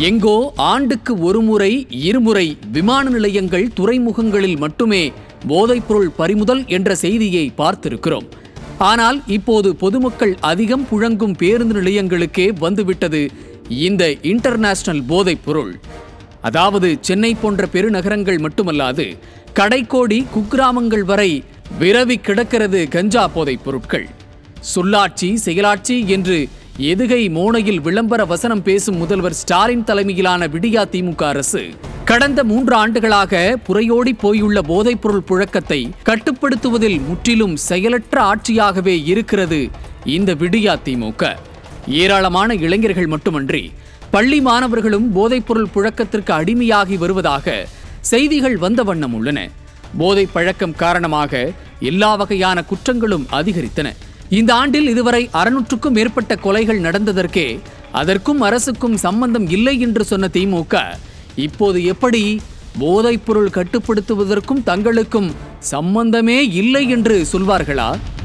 எங்கோ ஆண்டுக்கு ஒருமுறை இருமுறை விமான நிலையங்கள் துறைமுகங்களில் மட்டுமே போதைப்பொருள் பறிமுதல் என்ற செய்தியை பார்த்திருக்கிறோம் ஆனால் இப்போது பொதுமக்கள் அதிகம் புழங்கும் பேருந்து நிலையங்களுக்கே வந்துவிட்டது இந்த இன்டர்நேஷனல் போதைப்பொருள் அதாவது சென்னை போன்ற பெருநகரங்கள் மட்டுமல்லாது கடைக்கோடி குக்கிராமங்கள் வரை விரவி கிடக்கிறது கஞ்சா போதைப் பொருட்கள் சொல்லாட்சி செயலாட்சி என்று எதுகை மோனையில் விளம்பர வசனம் பேசும் முதல்வர் ஸ்டாலின் தலைமையிலான விடியா திமுக அரசு கடந்த மூன்று ஆண்டுகளாக புறையோடி போயுள்ள போதைப்பொருள் புழக்கத்தை கட்டுப்படுத்துவதில் முற்றிலும் செயலற்ற ஆட்சியாகவே இருக்கிறது இந்த விடியா திமுக ஏராளமான இளைஞர்கள் மட்டுமன்றி பள்ளி மாணவர்களும் போதைப்பொருள் புழக்கத்திற்கு அடிமையாகி வருவதாக செய்திகள் வந்த வண்ணம் உள்ளன போதை பழக்கம் காரணமாக எல்லா வகையான குற்றங்களும் அதிகரித்தன இந்த ஆண்டில் இதுவரை அறுநூற்றுக்கும் மேற்பட்ட கொலைகள் நடந்ததற்கே அதற்கும் அரசுக்கும் சம்பந்தம் இல்லை என்று சொன்ன திமுக இப்போது எப்படி போதைப்பொருள் கட்டுப்படுத்துவதற்கும் தங்களுக்கும் சம்பந்தமே இல்லை என்று சொல்வார்களா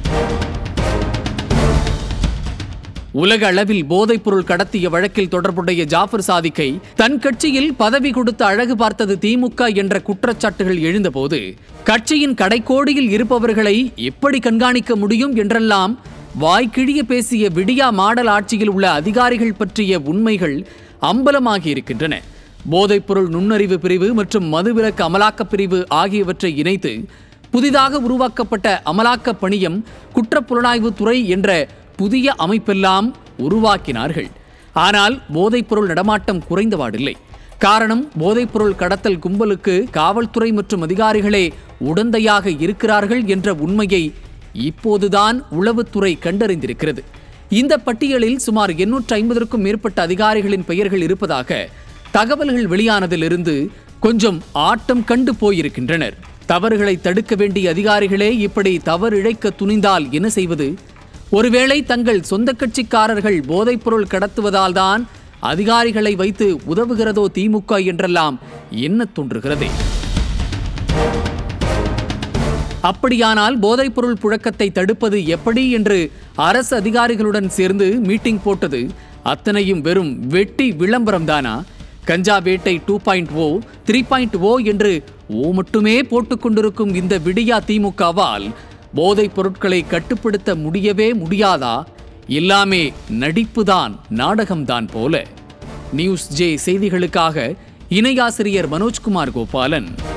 உலக அளவில் போதைப்பொருள் கடத்திய வழக்கில் தொடர்புடைய ஜாஃபர் சாதிக்கை தன் கட்சியில் பதவி கொடுத்து அழகு பார்த்தது திமுக என்ற குற்றச்சாட்டுகள் எழுந்தபோது கட்சியின் கடைக்கோடியில் இருப்பவர்களை எப்படி கண்காணிக்க முடியும் என்றெல்லாம் வாய்க்கிழிய பேசிய விடியா மாடல் ஆட்சியில் உள்ள அதிகாரிகள் பற்றிய உண்மைகள் அம்பலமாகி இருக்கின்றன போதைப்பொருள் நுண்ணறிவு பிரிவு மற்றும் மதுவிலக்கு அமலாக்கப் பிரிவு ஆகியவற்றை இணைத்து புதிதாக உருவாக்கப்பட்ட அமலாக்க பணியம் குற்றப்புலனாய்வு துறை என்ற புதிய அமைப்பெல்லாம் உருவாக்கினார்கள் ஆனால் போதைப்பொருள் நடமாட்டம் குறைந்தவாடில்லை காரணம் போதைப்பொருள் கடத்தல் கும்பலுக்கு காவல்துறை மற்றும் அதிகாரிகளே உடந்தையாக இருக்கிறார்கள் என்ற உண்மையை இப்போதுதான் உளவுத்துறை கண்டறிந்திருக்கிறது இந்த பட்டியலில் சுமார் எண்ணூற்று ஐம்பதற்கும் மேற்பட்ட அதிகாரிகளின் பெயர்கள் இருப்பதாக தகவல்கள் வெளியானதிலிருந்து கொஞ்சம் ஆட்டம் கண்டு போயிருக்கின்றனர் தவறுகளை தடுக்க வேண்டிய அதிகாரிகளே இப்படி தவறிழைக்க துணிந்தால் என்ன செய்வது ஒருவேளை தங்கள் சொந்த கட்சிக்காரர்கள் போதைப்பொருள் கடத்துவதால் தான் அதிகாரிகளை வைத்து உதவுகிறதோ திமுக என்றெல்லாம் என்ன தோன்றுகிறதே அப்படியானால் போதைப்பொருள் புழக்கத்தை தடுப்பது எப்படி என்று அரசு அதிகாரிகளுடன் சேர்ந்து மீட்டிங் போட்டது அத்தனையும் வெறும் வெட்டி விளம்பரம் தானா கஞ்சா வேட்டை two point O three point O என்று ஓ மட்டுமே போட்டுக்கொண்டிருக்கும் இந்த விடியா திமுகவால் போதைப் பொருட்களை கட்டுப்படுத்த முடியவே முடியாதா எல்லாமே நடிப்புதான் நாடகம்தான் போல நியூஸ் ஜே செய்திகளுக்காக இணையாசிரியர் மனோஜ்குமார் கோபாலன்